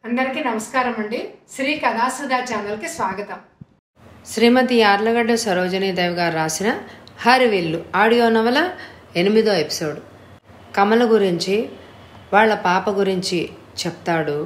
అందరికీ నమస్కారం అండి శ్రీ కథాసుధా ఛానల్కి స్వాగతం శ్రీమతి యార్లగడ్డ సరోజినీదేవి గారు రాసిన హరివిల్లు ఆడియో నవల ఎనిమిదో ఎపిసోడ్ కమల గురించి వాళ్ళ పాప గురించి చెప్తాడు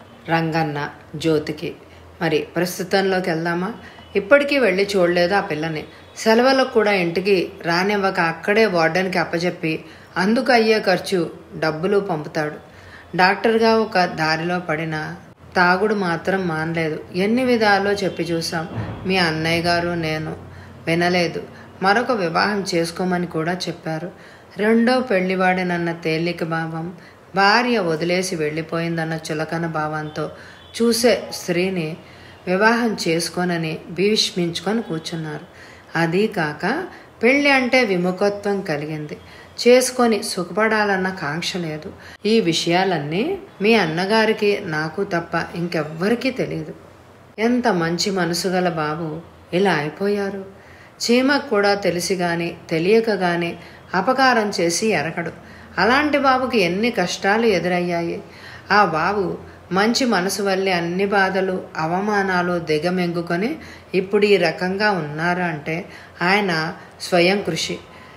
రంగన్న జ్యోతికి మరి ప్రస్తుతంలోకి వెళ్దామా ఇప్పటికీ వెళ్ళి చూడలేదు ఆ పిల్లని సెలవులకు కూడా ఇంటికి రానివ్వక అక్కడే వార్డెన్కి అప్పచెప్పి అందుకు అయ్యే ఖర్చు డబ్బులు పంపుతాడు డాక్టర్గా ఒక దారిలో పడిన తాగుడు మాత్రం మానలేదు ఎన్ని విధాలో చెప్పి చూసాం మీ అన్నయ్య గారు నేను వినలేదు మరొక వివాహం చేసుకోమని కూడా చెప్పారు రెండో పెళ్లివాడినన్న తేలిక భావం భార్య వదిలేసి వెళ్ళిపోయిందన్న చులకన భావంతో చూసే స్త్రీని వివాహం చేసుకోనని భీష్మించుకొని కూర్చున్నారు అదీ కాక పెళ్లి అంటే విముఖత్వం కలిగింది చేసుకొని సుఖపడాలన్న కాంక్ష లేదు ఈ విషయాలన్నీ మీ అన్నగారికి నాకు తప్ప ఇంకెవ్వరికీ తెలియదు ఎంత మంచి మనసు గల బాబు ఇలా అయిపోయారు చీమకు కూడా తెలిసి గాని తెలియక గాని అపకారం చేసి ఎరగడు అలాంటి బాబుకి ఎన్ని కష్టాలు ఎదురయ్యాయి ఆ బాబు మంచి మనసు వల్లే అన్ని బాధలు అవమానాలు దిగమెంగుకొని ఇప్పుడు ఈ రకంగా ఉన్నారు అంటే ఆయన స్వయం కృషి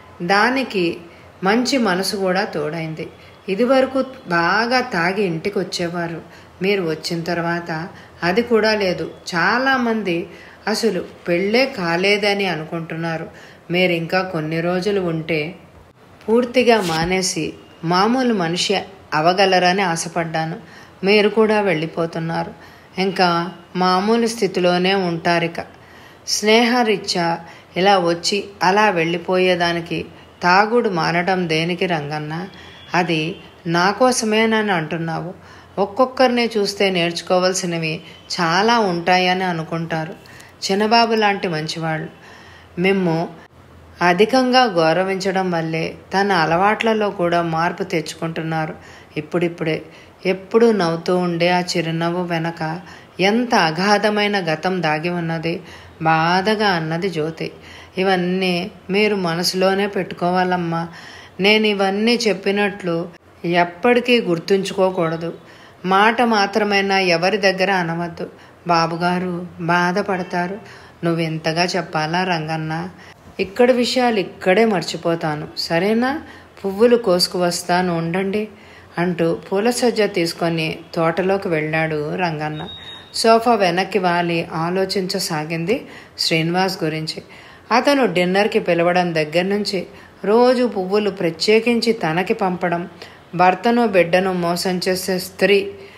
దానికి మంచి మనసు కూడా తోడైంది ఇదివరకు బాగా తాగి ఇంటికి వచ్చేవారు మీరు వచ్చిన తర్వాత అది కూడా లేదు చాలామంది అసలు పెళ్ళే కాలేదని అనుకుంటున్నారు మీరు ఇంకా కొన్ని రోజులు ఉంటే పూర్తిగా మానేసి మామూలు మనిషి అవగలరని ఆశపడ్డాను మీరు కూడా వెళ్ళిపోతున్నారు ఇంకా మామూలు స్థితిలోనే ఉంటారిక స్నేహరీత్యా ఇలా వచ్చి అలా వెళ్ళిపోయేదానికి తాగుడు మానడం దేనికి రంగన్న అది నా కోసమేనని అంటున్నావు ఒక్కొక్కరిని చూస్తే నేర్చుకోవాల్సినవి చాలా ఉంటాయని అనుకుంటారు చిన్నబాబు లాంటి మంచివాళ్ళు మేము అధికంగా గౌరవించడం వల్లే తన అలవాట్లలో కూడా మార్పు తెచ్చుకుంటున్నారు ఇప్పుడిప్పుడే ఎప్పుడూ నవ్వుతూ ఉండే ఆ చిరునవ్వు వెనక ఎంత అగాధమైన గతం దాగి ఉన్నది బాధగా అన్నది జ్యోతి ఇవన్నీ మీరు మనసులోనే పెట్టుకోవాలమ్మా నేను ఇవన్నీ చెప్పినట్లు ఎప్పటికీ గుర్తుంచుకోకూడదు మాట మాత్రమైనా ఎవరి దగ్గర అనవద్దు బాబుగారు బాధపడతారు నువ్వు ఎంతగా చెప్పాలా రంగన్న ఇక్కడ విషయాలు ఇక్కడే మర్చిపోతాను సరేనా పువ్వులు కోసుకు వస్తాను ఉండండి అంటూ పూల సజ్జ తీసుకొని తోటలోకి వెళ్ళాడు రంగన్న సోఫా వెనక్కి వాలి ఆలోచించసాగింది శ్రీనివాస్ గురించి అతను డిన్నర్కి పిలవడం దగ్గర నుంచి రోజు పువ్వులు ప్రత్యేకించి తనకి పంపడం భర్తను బిడ్డను మోసం చేసే స్త్రీ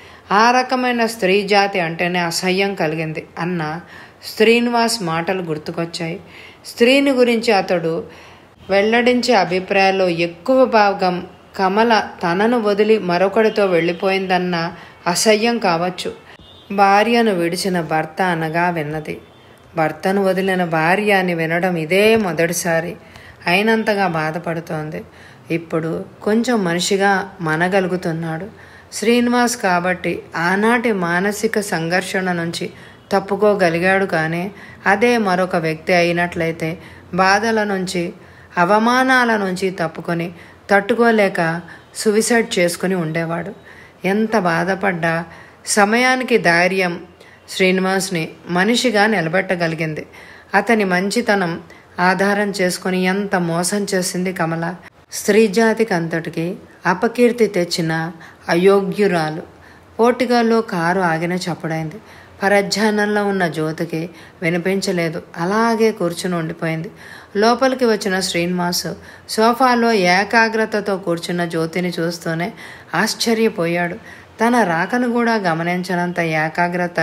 ఆ రకమైన స్త్రీ జాతి అంటేనే అసహ్యం కలిగింది అన్న శ్రీనివాస్ మాటలు గుర్తుకొచ్చాయి స్త్రీని గురించి అతడు వెల్లడించే అభిప్రాయాల్లో ఎక్కువ భాగం కమల తనను వదిలి మరొకడితో వెళ్ళిపోయిందన్న అసహ్యం కావచ్చు భార్యను విడిచిన భర్త అనగా విన్నది భర్తను వదిలిన భార్య అని వినడం ఇదే మొదటిసారి అయినంతగా బాధపడుతోంది ఇప్పుడు కొంచెం మనిషిగా మనగలుగుతున్నాడు శ్రీనివాస్ కాబట్టి ఆనాటి మానసిక సంఘర్షణ నుంచి తప్పుకోగలిగాడు కానీ అదే మరొక వ్యక్తి అయినట్లయితే బాధల నుంచి అవమానాల నుంచి తప్పుకొని తట్టుకోలేక సువిసైడ్ చేసుకుని ఉండేవాడు ఎంత బాధపడ్డా సమయానికి ధైర్యం శ్రీనివాస్ని మనిషిగా నిలబెట్టగలిగింది అతని మంచితనం ఆధారం చేసుకుని ఎంత మోసం చేసింది కమల స్త్రీ జాతికి అంతటికి అపకీర్తి తెచ్చిన అయోగ్యురాలు పోర్టుగాల్లో కారు ఆగిన చప్పుడైంది పరధ్యానంలో ఉన్న జ్యోతికి వినిపించలేదు అలాగే కూర్చుని ఉండిపోయింది లోపలికి వచ్చిన శ్రీనివాస్ సోఫాలో ఏకాగ్రతతో కూర్చున్న జ్యోతిని చూస్తూనే ఆశ్చర్యపోయాడు తన రాకను కూడా గమనించనంత ఏకాగ్రత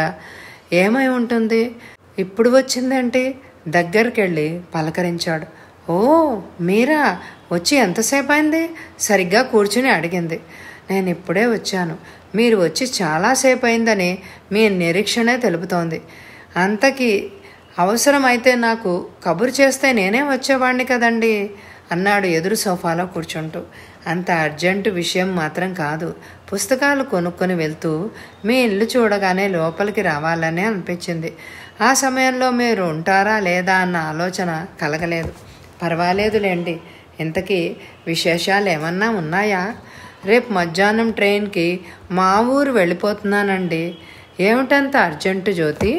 ఏమై ఉంటుంది ఇప్పుడు వచ్చిందేంటి దగ్గరికి వెళ్ళి పలకరించాడు ఓ మీరా వచ్చి ఎంతసేపు అయింది సరిగ్గా కూర్చుని అడిగింది నేను ఇప్పుడే వచ్చాను మీరు వచ్చి చాలాసేపు అయిందని మీ నిరీక్షణే తెలుపుతోంది అంతకి అవసరమైతే నాకు కబురు చేస్తే నేనే వచ్చేవాడిని కదండి అన్నాడు ఎదురు సోఫాలో కూర్చుంటూ అంత అర్జెంటు విషయం మాత్రం కాదు పుస్తకాలు కొనుక్కొని వెళ్తూ మీ ఇల్లు చూడగానే లోపలికి రావాలని అనిపించింది ఆ సమయంలో మీరు ఉంటారా లేదా అన్న ఆలోచన కలగలేదు పర్వాలేదులేండి ఇంతకీ విశేషాలు ఏమన్నా ఉన్నాయా రేపు మధ్యాహ్నం ట్రైన్కి మా ఊరు వెళ్ళిపోతున్నానండి ఏమిటంత అర్జెంటు జ్యోతి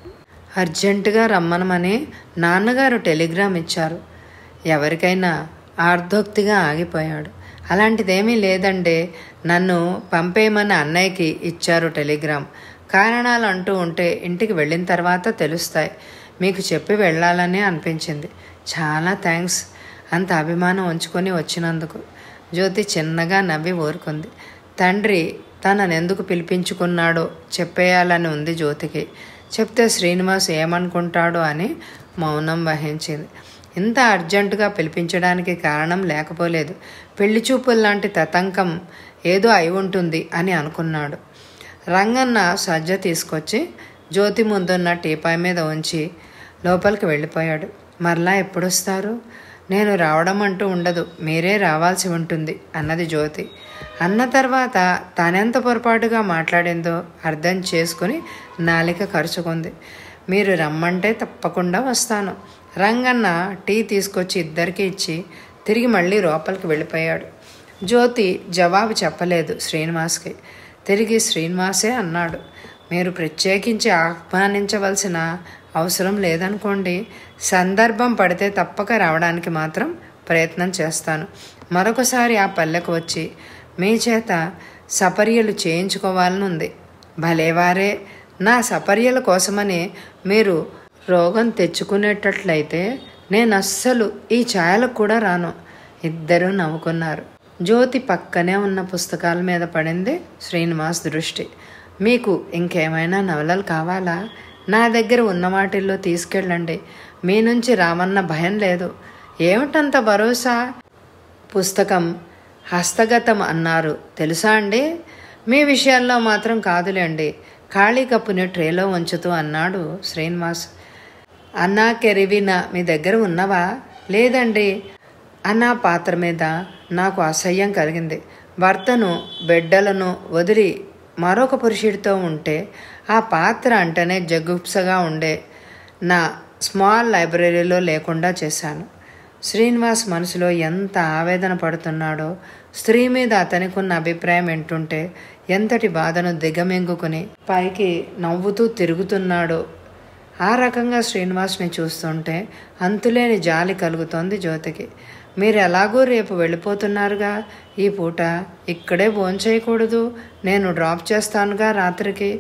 అర్జెంటుగా రమ్మనమని నాన్నగారు టెలిగ్రామ్ ఇచ్చారు ఎవరికైనా ఆర్ధోక్తిగా ఆగిపోయాడు అలాంటిదేమీ లేదండి నన్ను పంపేయమని అన్నయ్యకి ఇచ్చారు టెలిగ్రామ్ కారణాలు అంటూ ఉంటే ఇంటికి వెళ్ళిన తర్వాత తెలుస్తాయి మీకు చెప్పి వెళ్ళాలని అనిపించింది చాలా థ్యాంక్స్ అంత అభిమానం ఉంచుకొని వచ్చినందుకు జ్యోతి చిన్నగా నవ్వి ఊరుకుంది తండ్రి తనను ఎందుకు పిలిపించుకున్నాడో చెప్పేయాలని ఉంది జ్యోతికి చెప్తే శ్రీనివాస్ ఏమనుకుంటాడో అని మౌనం వహించింది ఇంత అర్జెంటుగా పిలిపించడానికి కారణం లేకపోలేదు పెళ్లి చూపులు లాంటి తతంకం ఏదో అయి ఉంటుంది అని అనుకున్నాడు రంగన్న సజ్జ తీసుకొచ్చి జ్యోతి ముందున్న టీపాయ్ మీద ఉంచి లోపలికి వెళ్ళిపోయాడు మరలా ఎప్పుడొస్తారు నేను రావడం అంటూ ఉండదు మీరే రావాల్సి ఉంటుంది అన్నది జ్యోతి అన్న తర్వాత తానెంత పొరపాటుగా మాట్లాడిందో అర్థం చేసుకుని నాలిక ఖర్చుకుంది మీరు రమ్మంటే తప్పకుండా వస్తాను రంగన్న టీ తీసుకొచ్చి ఇద్దరికి ఇచ్చి తిరిగి మళ్ళీ లోపలికి వెళ్ళిపోయాడు జ్యోతి జవాబు చెప్పలేదు శ్రీనివాస్కి తిరిగి శ్రీనివాసే అన్నాడు మీరు ప్రత్యేకించి ఆహ్వానించవలసిన అవసరం లేదనుకోండి సందర్భం పడితే తప్పక రావడానికి మాత్రం ప్రయత్నం చేస్తాను మరొకసారి ఆ పల్లెకు వచ్చి మీ చేత సపర్యలు చేయించుకోవాలని ఉంది భలేవారే నా సపర్యల కోసమని మీరు రోగం తెచ్చుకునేటట్లయితే నేను అస్సలు ఈ ఛాయలకు కూడా రాను ఇద్దరూ నవ్వుకున్నారు జ్యోతి పక్కనే ఉన్న పుస్తకాల మీద పడింది శ్రీనివాస్ దృష్టి మీకు ఇంకేమైనా నవలలు కావాలా నా దగ్గర ఉన్న వాటిల్లో తీసుకెళ్ళండి మీ నుంచి రామన్న భయం లేదు ఏమిటంత భరోసా పుస్తకం హస్తగతం అన్నారు తెలుసా అండి మీ విషయాల్లో మాత్రం కాదులేండి ఖాళీ కప్పుని ట్రేలో ఉంచుతూ అన్నాడు శ్రీనివాస్ అన్నా కెరివిన మీ దగ్గర ఉన్నవా లేదండి అన్నా పాత్ర మీద నాకు అసహ్యం కలిగింది భర్తను బిడ్డలను వదిలి మరొక పురుషుడితో ఉంటే ఆ పాత్ర అంటేనే జగుప్సగా ఉండే నా స్మాల్ లైబ్రరీలో లేకుండా చేశాను శ్రీనివాస్ మనసులో ఎంత ఆవేదన పడుతున్నాడో స్త్రీ మీద అతనికున్న అభిప్రాయం ఏంటుంటే ఎంతటి బాధను దిగమింగుకుని పైకి నవ్వుతూ తిరుగుతున్నాడో ఆ రకంగా శ్రీనివాస్ని చూస్తుంటే అంతులేని జాలి కలుగుతోంది జ్యోతికి మీరు ఎలాగో రేపు వెళ్ళిపోతున్నారుగా ఈ పూట ఇక్కడే భోంచేయకూడదు నేను డ్రాప్ చేస్తానుగా రాత్రికి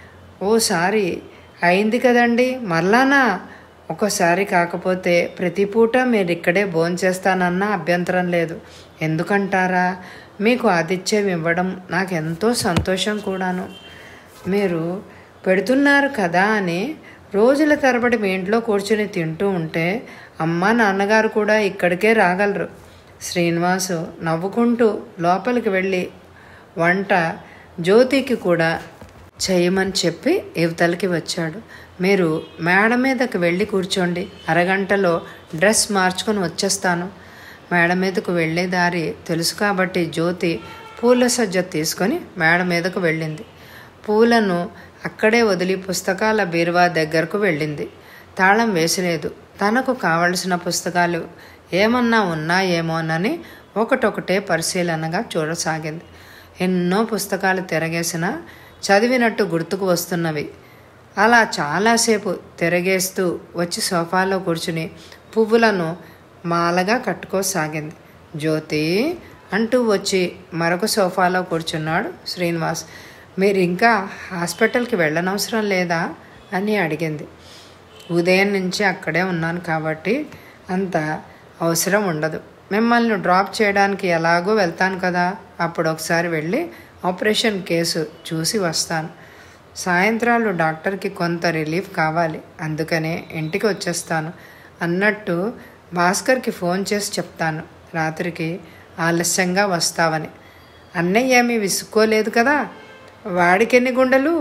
ఓసారి అయింది కదండి మరలానా ఒకసారి కాకపోతే ప్రతి పూట మీరు ఇక్కడే భోంచేస్తానన్న అభ్యంతరం లేదు ఎందుకంటారా మీకు ఆతిథ్యం ఇవ్వడం నాకు ఎంతో సంతోషం కూడాను మీరు పెడుతున్నారు కదా అని రోజుల తరబడి మీ ఇంట్లో కూర్చుని తింటూ ఉంటే అమ్మ నాన్నగారు కూడా ఇక్కడికే రాగలరు శ్రీనివాసు నవ్వుకుంటూ లోపలికి వెళ్ళి వంట జ్యోతికి కూడా చేయమని చెప్పి యువతలకి వచ్చాడు మీరు మేడ మీదకి వెళ్ళి కూర్చోండి అరగంటలో డ్రెస్ మార్చుకొని వచ్చేస్తాను మేడ మీదకు వెళ్ళే దారి తెలుసు కాబట్టి జ్యోతి పూల సజ్జ తీసుకొని మేడ మీదకు వెళ్ళింది పూలను అక్కడే వదిలి పుస్తకాల బీరువా దగ్గరకు వెళ్ళింది తాళం వేసలేదు తనకు కావలసిన పుస్తకాలు ఏమన్నా ఉన్నాయేమోనని ఒకటొకటే పరిశీలనగా చూడసాగింది ఎన్నో పుస్తకాలు తిరగేసినా చదివినట్టు గుర్తుకు వస్తున్నవి అలా చాలాసేపు తిరగేస్తూ వచ్చి సోఫాలో కూర్చుని పువ్వులను మాలగా కట్టుకోసాగింది జ్యోతి అంటూ వచ్చి మరొక సోఫాలో కూర్చున్నాడు శ్రీనివాస్ మీరు ఇంకా హాస్పిటల్కి వెళ్ళనవసరం లేదా అని అడిగింది ఉదయం నుంచి అక్కడే ఉన్నాను కాబట్టి అంత అవసరం ఉండదు మిమ్మల్ని డ్రాప్ చేయడానికి ఎలాగో వెళ్తాను కదా అప్పుడు ఒకసారి వెళ్ళి ఆపరేషన్ కేసు చూసి వస్తాను సాయంత్రాలు డాక్టర్కి కొంత రిలీఫ్ కావాలి అందుకనే ఇంటికి వచ్చేస్తాను అన్నట్టు భాస్కర్కి ఫోన్ చేసి చెప్తాను రాత్రికి ఆలస్యంగా వస్తావని అన్నయ్య ఏమీ విసుక్కోలేదు కదా వాడికెన్ని గుండెలు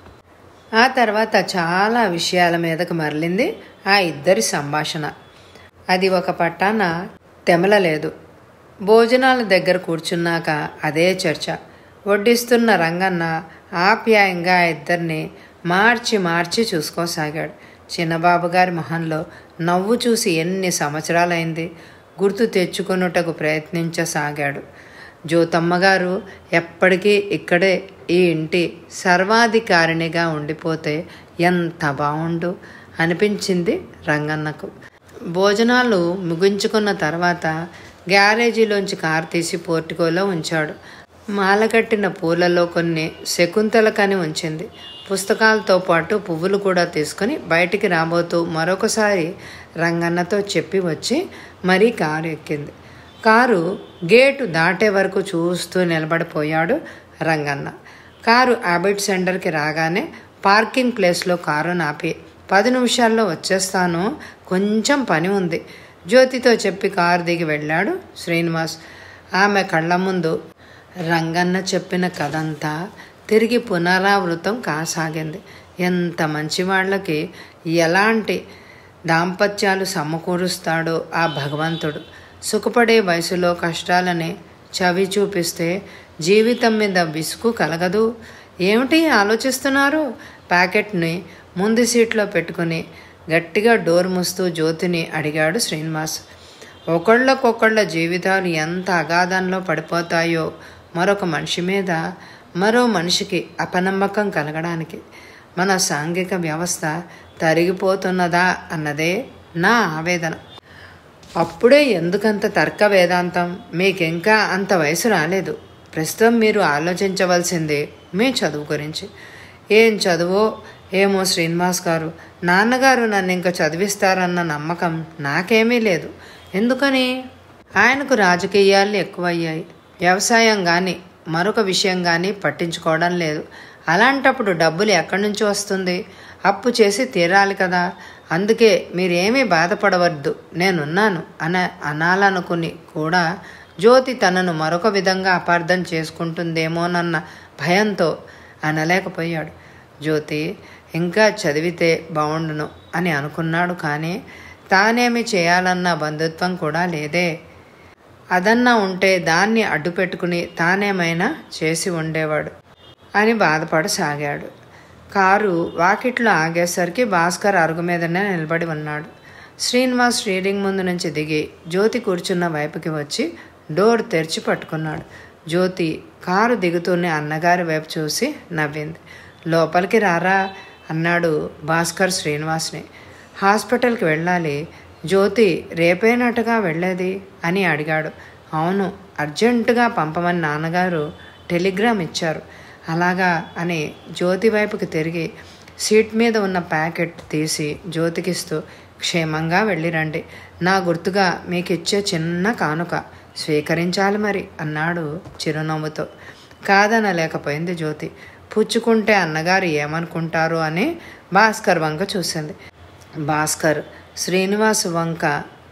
ఆ తర్వాత చాలా విషయాల మీదకు మరలింది ఆ ఇద్దరి సంభాషణ అది ఒక పట్టాన తెమలలేదు భోజనాల దగ్గర కూర్చున్నాక అదే చర్చ వడ్డిస్తున్న రంగన్న ఆప్యాయంగా ఆ ఇద్దరిని మార్చి మార్చి చూసుకోసాగాడు చిన్నబాబు గారి మొహంలో నవ్వు చూసి ఎన్ని సంవత్సరాలైంది గుర్తు తెచ్చుకొనుటకు ప్రయత్నించసాగాడు జ్యోతమ్మ గారు ఎప్పటికీ ఇక్కడే ఈ ఇంటి సర్వాధికారిణిగా ఉండిపోతే ఎంత బాగుండు అనిపించింది రంగన్నకు భోజనాలు ముగించుకున్న తర్వాత గ్యారేజీలోంచి కారు తీసి పోర్టికోలో ఉంచాడు మాలకట్టిన పూలలో కొన్ని శకుంతలకని ఉంచింది పుస్తకాలతో పాటు పువ్వులు కూడా తీసుకుని బయటికి రాబోతూ మరొకసారి రంగన్నతో చెప్పి వచ్చి మరీ కారు ఎక్కింది కారు గేటు దాటే వరకు చూస్తూ నిలబడిపోయాడు రంగన్న కారు అబిడ్ సెంటర్కి రాగానే పార్కింగ్ ప్లేస్లో కారు నాపి పది నిమిషాల్లో వచ్చేస్తాను కొంచెం పని ఉంది జ్యోతితో చెప్పి కారు దిగి వెళ్ళాడు శ్రీనివాస్ ఆమె కళ్ళ ముందు రంగన్న చెప్పిన కథంతా తిరిగి పునరావృతం కాసాగింది ఎంత మంచి వాళ్ళకి ఎలాంటి దాంపత్యాలు సమకూరుస్తాడో ఆ భగవంతుడు సుఖపడే వయసులో కష్టాలని చవి చూపిస్తే జీవితం మీద విసుగు కలగదు ఏమిటి ఆలోచిస్తున్నారు ప్యాకెట్ని ముందు సీట్లో పెట్టుకుని గట్టిగా డోర్ మూస్తూ జ్యోతిని అడిగాడు శ్రీనివాస్ ఒకళ్ళకొకళ్ళ జీవితాలు ఎంత అగాధంలో పడిపోతాయో మరొక మనిషి మీద మరో మనిషికి అపనమ్మకం కలగడానికి మన సాంఘిక వ్యవస్థ తరిగిపోతున్నదా అన్నదే నా ఆవేదన అప్పుడే ఎందుకంత తర్క వేదాంతం మీకింకా అంత వయసు రాలేదు ప్రస్తుతం మీరు ఆలోచించవలసింది మీ చదువు గురించి ఏం చదువో ఏమో శ్రీనివాస్ గారు నాన్నగారు నన్ను ఇంకా చదివిస్తారన్న నమ్మకం నాకేమీ లేదు ఎందుకని ఆయనకు రాజకీయాలు ఎక్కువయ్యాయి వ్యవసాయం కానీ మరొక విషయం కానీ పట్టించుకోవడం లేదు అలాంటప్పుడు డబ్బులు ఎక్కడి నుంచి వస్తుంది అప్పు చేసి తీరాలి కదా అందుకే మీరేమీ బాధపడవద్దు నేనున్నాను అన అనాలనుకుని కూడా జ్యోతి తనను మరొక విధంగా అపార్థం చేసుకుంటుందేమోనన్న భయంతో అనలేకపోయాడు జ్యోతి ఇంకా చదివితే బాగుండును అని అనుకున్నాడు కానీ తానేమి చేయాలన్న బంధుత్వం కూడా లేదే అదన్నా ఉంటే దాన్ని అడ్డు పెట్టుకుని తానేమైనా చేసి ఉండేవాడు అని బాధపడసాగాడు కారు వాకిట్లో ఆగేసరికి భాస్కర్ అరుగు మీదనే నిలబడి ఉన్నాడు శ్రీనివాస్ రీడింగ్ ముందు నుంచి దిగి జ్యోతి కూర్చున్న వైపుకి వచ్చి డోర్ తెరిచి పట్టుకున్నాడు జ్యోతి కారు దిగుతూనే అన్నగారి వైపు చూసి నవ్వింది లోపలికి రారా అన్నాడు భాస్కర్ శ్రీనివాస్ని హాస్పిటల్కి వెళ్ళాలి జ్యోతి రేపేనట్టుగా వెళ్ళేది అని అడిగాడు అవును అర్జెంటుగా పంపమని నాన్నగారు టెలిగ్రామ్ ఇచ్చారు అలాగా అని జ్యోతి వైపుకి తిరిగి సీట్ మీద ఉన్న ప్యాకెట్ తీసి జ్యోతికిస్తూ క్షేమంగా వెళ్ళిరండి నా గుర్తుగా మీకు ఇచ్చే చిన్న కానుక స్వీకరించాలి మరి అన్నాడు చిరునవ్వుతో కాదనలేకపోయింది జ్యోతి పుచ్చుకుంటే అన్నగారు ఏమనుకుంటారు అని భాస్కర్ వంక చూసింది భాస్కర్ శ్రీనివాస్ వంక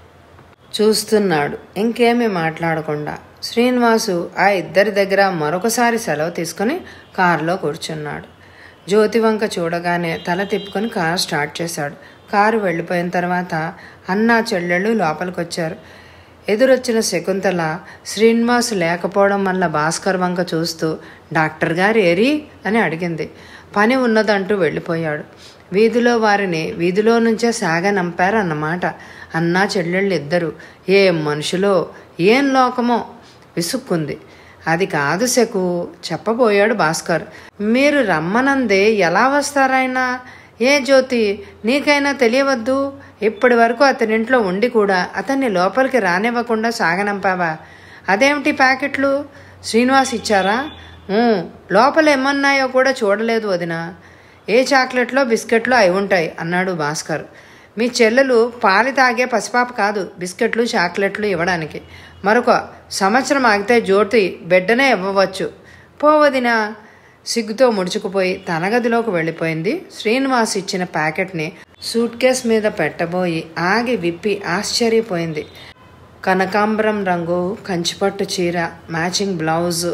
చూస్తున్నాడు ఇంకేమీ మాట్లాడకుండా శ్రీనివాసు ఆ ఇద్దరి దగ్గర మరొకసారి సెలవు తీసుకుని కారులో కూర్చున్నాడు జ్యోతి వంక చూడగానే తల తిప్పుకొని కారు స్టార్ట్ చేశాడు కారు వెళ్ళిపోయిన తర్వాత అన్నా చెల్లెళ్ళు లోపలికి వచ్చారు ఎదురొచ్చిన శకుంతల శ్రీనివాస్ లేకపోవడం వల్ల భాస్కర్ వంక చూస్తూ డాక్టర్ గారు ఏరి అని అడిగింది పని ఉన్నదంటూ వెళ్ళిపోయాడు వీధిలో వారిని వీధిలో నుంచే సాగనంపారన్నమాట అన్నా చెల్లెళ్ళు ఇద్దరు ఏం మనుషులో ఏం లోకమో విసుక్కుంది అది కాదు శకు చెప్పబోయాడు భాస్కర్ మీరు రమ్మనందే ఎలా వస్తారాయనా ఏ జ్యోతి నీకైనా తెలియవద్దు ఇప్పటి వరకు అతనింట్లో ఉండి కూడా అతన్ని లోపలికి రానివ్వకుండా సాగనంపావా అదేమిటి ప్యాకెట్లు శ్రీనివాస్ ఇచ్చారా "ఊ, లోపల ఏమన్నాయో కూడా చూడలేదు వదిన ఏ చాక్లెట్లో బిస్కెట్లో అయి ఉంటాయి అన్నాడు భాస్కర్ మీ చెల్లెలు పాలి తాగే పసిపాప కాదు బిస్కెట్లు చాక్లెట్లు ఇవ్వడానికి మరొక సంవత్సరం ఆగితే జ్యోతి బిడ్డనే ఇవ్వవచ్చు పోవదినా సిగ్గుతో ముడుచుకుపోయి తన గదిలోకి వెళ్ళిపోయింది శ్రీనివాస్ ఇచ్చిన ప్యాకెట్ని సూట్ కేస్ మీద పెట్టబోయి ఆగి విప్పి ఆశ్చర్యపోయింది కనకాంబరం రంగు కంచిపట్టు చీర మ్యాచింగ్ బ్లౌజు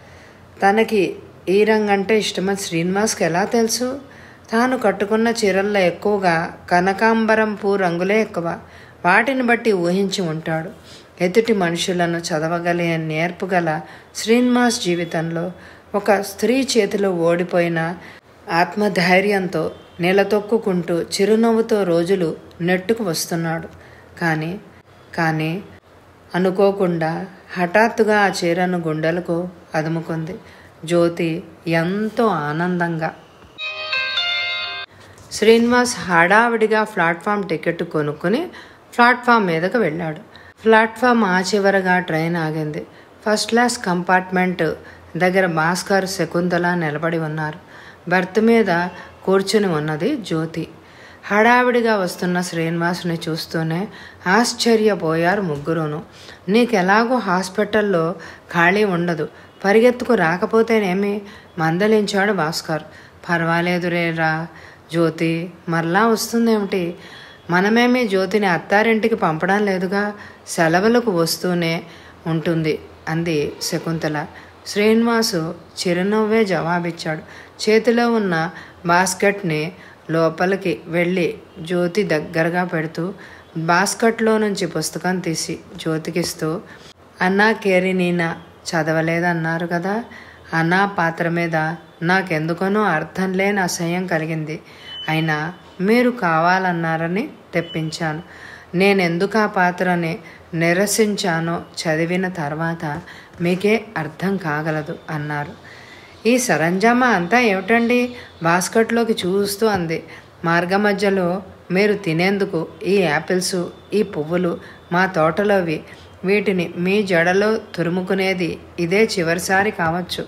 తనకి ఈ రంగు అంటే ఇష్టమని శ్రీనివాస్కి ఎలా తెలుసు తాను కట్టుకున్న చీరల్లో ఎక్కువగా కనకాంబరం పూ రంగులే ఎక్కువ వాటిని బట్టి ఊహించి ఉంటాడు ఎదుటి మనుషులను చదవగలిగే నేర్పుగల శ్రీనివాస్ జీవితంలో ఒక స్త్రీ చేతిలో ఓడిపోయిన ఆత్మధైర్యంతో నిలతొక్కుంటూ చిరునవ్వుతో రోజులు నెట్టుకు వస్తున్నాడు కానీ కానీ అనుకోకుండా హఠాత్తుగా ఆ చీరను గుండెలకు అదుముకుంది జ్యోతి ఎంతో ఆనందంగా శ్రీనివాస్ హడావిడిగా ప్లాట్ఫామ్ టికెట్ కొనుక్కొని ప్లాట్ఫామ్ మీదకు వెళ్ళాడు ప్లాట్ఫామ్ ఆ చివరగా ట్రైన్ ఆగింది ఫస్ట్ క్లాస్ కంపార్ట్మెంట్ దగ్గర భాస్కర్ శకుంతల నిలబడి ఉన్నారు బెర్త్ మీద కూర్చుని ఉన్నది జ్యోతి హడావిడిగా వస్తున్న శ్రీనివాసుని చూస్తూనే ఆశ్చర్యపోయారు ముగ్గురును నీకెలాగో హాస్పిటల్లో ఖాళీ ఉండదు పరిగెత్తుకు రాకపోతేనేమి మందలించాడు భాస్కర్ పర్వాలేదు రేరా జ్యోతి మరలా వస్తుందేమిటి మనమేమీ జ్యోతిని అత్తారింటికి పంపడం లేదుగా సెలవులకు వస్తూనే ఉంటుంది అంది శకుంతల శ్రీనివాసు చిరునవ్వే జవాబిచ్చాడు చేతిలో ఉన్న బాస్కెట్ని లోపలికి వెళ్ళి జ్యోతి దగ్గరగా పెడుతూ బాస్కెట్లో నుంచి పుస్తకం తీసి జ్యోతికిస్తూ అన్నా కేరినీనా చదవలేదన్నారు కదా అన్నా పాత్ర మీద నాకెందుకనో అర్థం లేని అసహ్యం కలిగింది అయినా మీరు కావాలన్నారని తెప్పించాను నేనెందుకు ఆ పాత్రని నిరసించానో చదివిన తర్వాత మీకే అర్థం కాగలదు అన్నారు ఈ సరంజామా అంతా ఏమిటండి బాస్కెట్లోకి చూస్తూ అంది మార్గ మధ్యలో మీరు తినేందుకు ఈ యాపిల్స్ ఈ పువ్వులు మా తోటలోవి వీటిని మీ జడలో తురుముకునేది ఇదే చివరిసారి కావచ్చు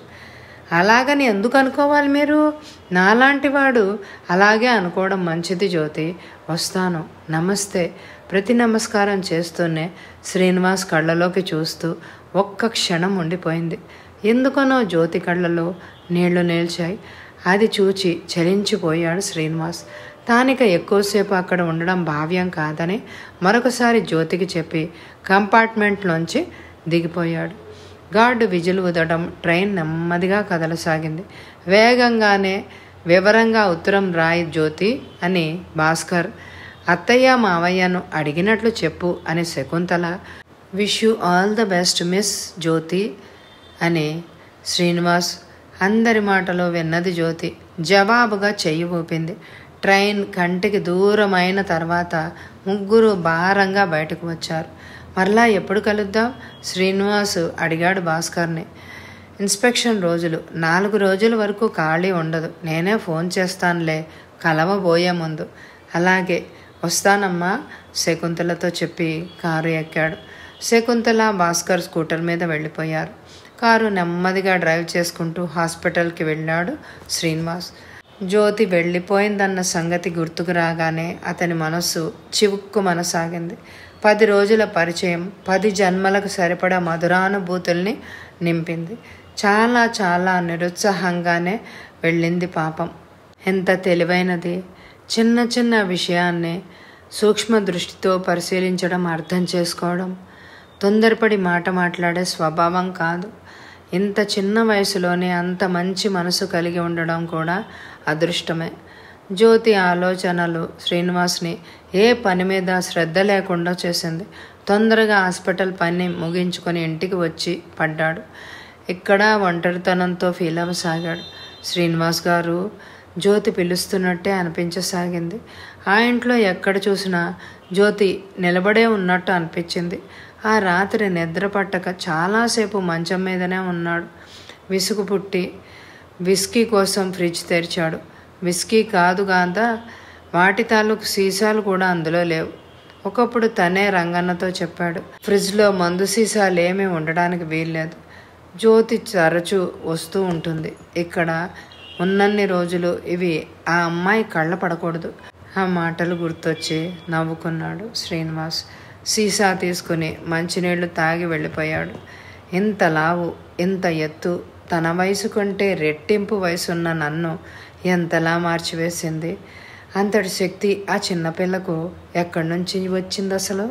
అలాగని ఎందుకు అనుకోవాలి మీరు నాలాంటి వాడు అలాగే అనుకోవడం మంచిది జ్యోతి వస్తాను నమస్తే ప్రతి నమస్కారం చేస్తూనే శ్రీనివాస్ కళ్ళలోకి చూస్తూ ఒక్క క్షణం ఉండిపోయింది ఎందుకనో జ్యోతి కళ్ళలో నీళ్లు నిల్చాయి అది చూచి చలించిపోయాడు శ్రీనివాస్ తానిక ఎక్కువసేపు అక్కడ ఉండడం భావ్యం కాదని మరొకసారి జ్యోతికి చెప్పి కంపార్ట్మెంట్లోంచి దిగిపోయాడు గార్డు విజులు ఊదడం ట్రైన్ నెమ్మదిగా కదలసాగింది వేగంగానే వివరంగా ఉత్తరం రాయి జ్యోతి అని భాస్కర్ అత్తయ్య మావయ్యను అడిగినట్లు చెప్పు అని Shakuntala wish you all the best miss Jyoti అని శ్రీనివాస్ అందరి మాటలో విన్నది జ్యోతి జవాబుగా చెయ్యి ఊపింది ట్రైన్ కంటికి దూరమైన తర్వాత ముగ్గురు భారంగా బయటకు వచ్చారు మరలా ఎప్పుడు కలుద్దాం శ్రీనివాస్ అడిగాడు భాస్కర్ని ఇన్స్పెక్షన్ రోజులు నాలుగు రోజుల వరకు ఖాళీ ఉండదు నేనే ఫోన్ చేస్తానులే కలవబోయే ముందు అలాగే వస్తానమ్మా శకుంతలతో చెప్పి కారు ఎక్కాడు శకుంతల భాస్కర్ స్కూటర్ మీద వెళ్ళిపోయారు కారు నెమ్మదిగా డ్రైవ్ చేసుకుంటూ హాస్పిటల్కి వెళ్ళాడు శ్రీనివాస్ జ్యోతి వెళ్ళిపోయిందన్న సంగతి గుర్తుకు రాగానే అతని మనస్సు చివుక్కు మనసాగింది పది రోజుల పరిచయం పది జన్మలకు సరిపడా మధురానుభూతుల్ని నింపింది చాలా చాలా నిరుత్సాహంగానే వెళ్ళింది పాపం ఎంత తెలివైనది చిన్న చిన్న విషయాన్ని సూక్ష్మ దృష్టితో పరిశీలించడం అర్థం చేసుకోవడం తొందరపడి మాట మాట్లాడే స్వభావం కాదు ఇంత చిన్న వయసులోనే అంత మంచి మనసు కలిగి ఉండడం కూడా అదృష్టమే జ్యోతి ఆలోచనలు శ్రీనివాస్ని ఏ పని మీద శ్రద్ధ లేకుండా చేసింది తొందరగా హాస్పిటల్ పని ముగించుకొని ఇంటికి వచ్చి పడ్డాడు ఇక్కడ ఒంటరితనంతో ఫీల్ అవ్వసాగాడు శ్రీనివాస్ గారు జ్యోతి పిలుస్తున్నట్టే అనిపించసాగింది ఆ ఇంట్లో ఎక్కడ చూసినా జ్యోతి నిలబడే ఉన్నట్టు అనిపించింది ఆ రాత్రి నిద్ర పట్టక చాలాసేపు మంచం మీదనే ఉన్నాడు విసుగు పుట్టి విస్కీ కోసం ఫ్రిడ్జ్ తెరిచాడు విస్కీ కాదు కాదా వాటి తాలూకు సీసాలు కూడా అందులో లేవు ఒకప్పుడు తనే రంగన్నతో చెప్పాడు ఫ్రిడ్జ్లో మందు సీసాలు ఏమీ ఉండడానికి వీల్లేదు జ్యోతి తరచూ వస్తూ ఉంటుంది ఇక్కడ ఉన్నన్ని రోజులు ఇవి ఆ అమ్మాయి కళ్ళ పడకూడదు ఆ మాటలు గుర్తొచ్చి నవ్వుకున్నాడు శ్రీనివాస్ సీసా తీసుకుని మంచినీళ్లు తాగి వెళ్ళిపోయాడు ఇంత లావు ఇంత ఎత్తు తన వయసు కంటే రెట్టింపు వయసున్న నన్ను ఎంతలా మార్చివేసింది అంతటి శక్తి ఆ చిన్నపిల్లకు ఎక్కడి నుంచి వచ్చింది అసలు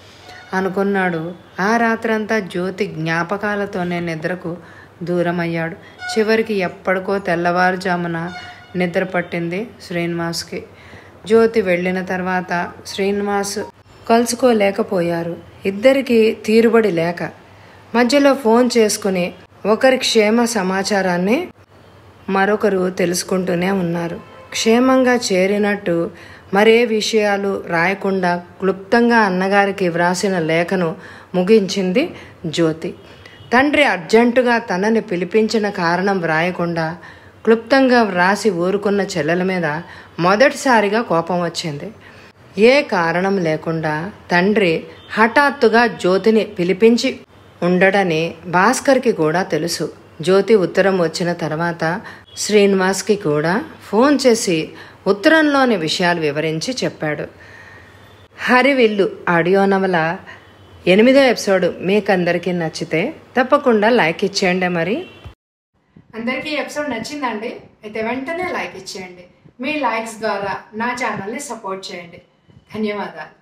అనుకున్నాడు ఆ రాత్రంతా జ్యోతి జ్ఞాపకాలతోనే నిద్రకు దూరమయ్యాడు చివరికి ఎప్పటికో తెల్లవారుజామున నిద్ర పట్టింది శ్రీనివాస్కి జ్యోతి వెళ్ళిన తర్వాత శ్రీనివాస్ కలుసుకోలేకపోయారు ఇద్దరికి తీరుబడి లేక మధ్యలో ఫోన్ చేసుకుని ఒకరి క్షేమ సమాచారాన్ని మరొకరు తెలుసుకుంటూనే ఉన్నారు క్షేమంగా చేరినట్టు మరే విషయాలు రాయకుండా క్లుప్తంగా అన్నగారికి వ్రాసిన లేఖను ముగించింది జ్యోతి తండ్రి అర్జెంటుగా తనని పిలిపించిన కారణం వ్రాయకుండా క్లుప్తంగా వ్రాసి ఊరుకున్న చెల్లెల మీద మొదటిసారిగా కోపం వచ్చింది ఏ కారణం లేకుండా తండ్రి హఠాత్తుగా జ్యోతిని పిలిపించి ఉండడని భాస్కర్కి కూడా తెలుసు జ్యోతి ఉత్తరం వచ్చిన తర్వాత శ్రీనివాస్కి కూడా ఫోన్ చేసి ఉత్తరంలోని విషయాలు వివరించి చెప్పాడు హరివిల్లు ఆడియో నవల ఎనిమిదో ఎపిసోడ్ మీకందరికీ నచ్చితే తప్పకుండా లైక్ ఇచ్చేయండి మరి అందరికీ ఈ ఎపిసోడ్ నచ్చిందండి అయితే వెంటనే లైక్ ఇచ్చేయండి మీ లైక్స్ ద్వారా నా ఛానల్ని సపోర్ట్ చేయండి ధన్యవాదాలు